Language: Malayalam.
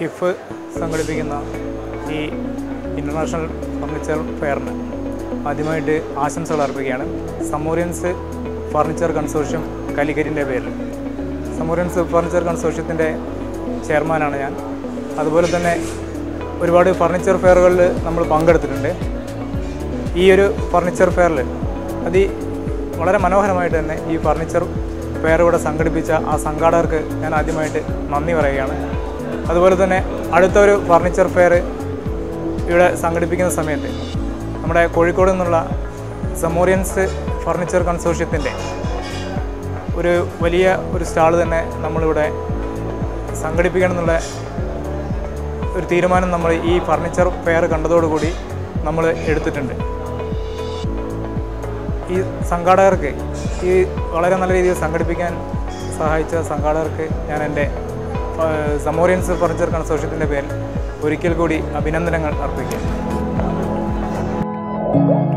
ഹിഫ് സംഘടിപ്പിക്കുന്ന ഈ ഇൻ്റർനാഷണൽ ഫർണിച്ചർ ഫെയറിന് ആദ്യമായിട്ട് ആശംസകൾ അർപ്പിക്കുകയാണ് സമൂറിയൻസ് ഫർണിച്ചർ കൺസോർഷ്യം കാലിക്കറ്റിൻ്റെ പേരിൽ സമൂറിയൻസ് ഫർണിച്ചർ കൺസോർഷ്യത്തിൻ്റെ ചെയർമാനാണ് ഞാൻ അതുപോലെ തന്നെ ഒരുപാട് ഫർണിച്ചർ ഫെയറുകളിൽ നമ്മൾ പങ്കെടുത്തിട്ടുണ്ട് ഈ ഒരു ഫർണിച്ചർ ഫെയറിൽ അതി വളരെ മനോഹരമായിട്ട് തന്നെ ഈ ഫർണിച്ചർ ഫെയർ ഇവിടെ സംഘടിപ്പിച്ച ആ സംഘാടകർക്ക് ഞാൻ ആദ്യമായിട്ട് നന്ദി പറയുകയാണ് അതുപോലെ തന്നെ അടുത്തൊരു ഫർണിച്ചർ ഫെയർ ഇവിടെ സംഘടിപ്പിക്കുന്ന സമയത്ത് നമ്മുടെ കോഴിക്കോട് നിന്നുള്ള സമോറിയൻസ് ഫർണിച്ചർ കൺസോർഷ്യത്തിൻ്റെ ഒരു വലിയ ഒരു സ്റ്റാൾ തന്നെ നമ്മളിവിടെ സംഘടിപ്പിക്കണം എന്നുള്ള ഒരു തീരുമാനം നമ്മൾ ഈ ഫർണിച്ചർ ഫെയർ കണ്ടതോടുകൂടി നമ്മൾ എടുത്തിട്ടുണ്ട് ഈ സംഘാടകർക്ക് ഈ വളരെ നല്ല രീതിയിൽ സംഘടിപ്പിക്കാൻ സഹായിച്ച സംഘാടകർക്ക് ഞാൻ എൻ്റെ സമോറിയൻസ് ഫർണിച്ചർ കൺസോർഷ്യത്തിൻ്റെ പേരിൽ ഒരിക്കൽ കൂടി അഭിനന്ദനങ്ങൾ അർപ്പിക്കുന്നു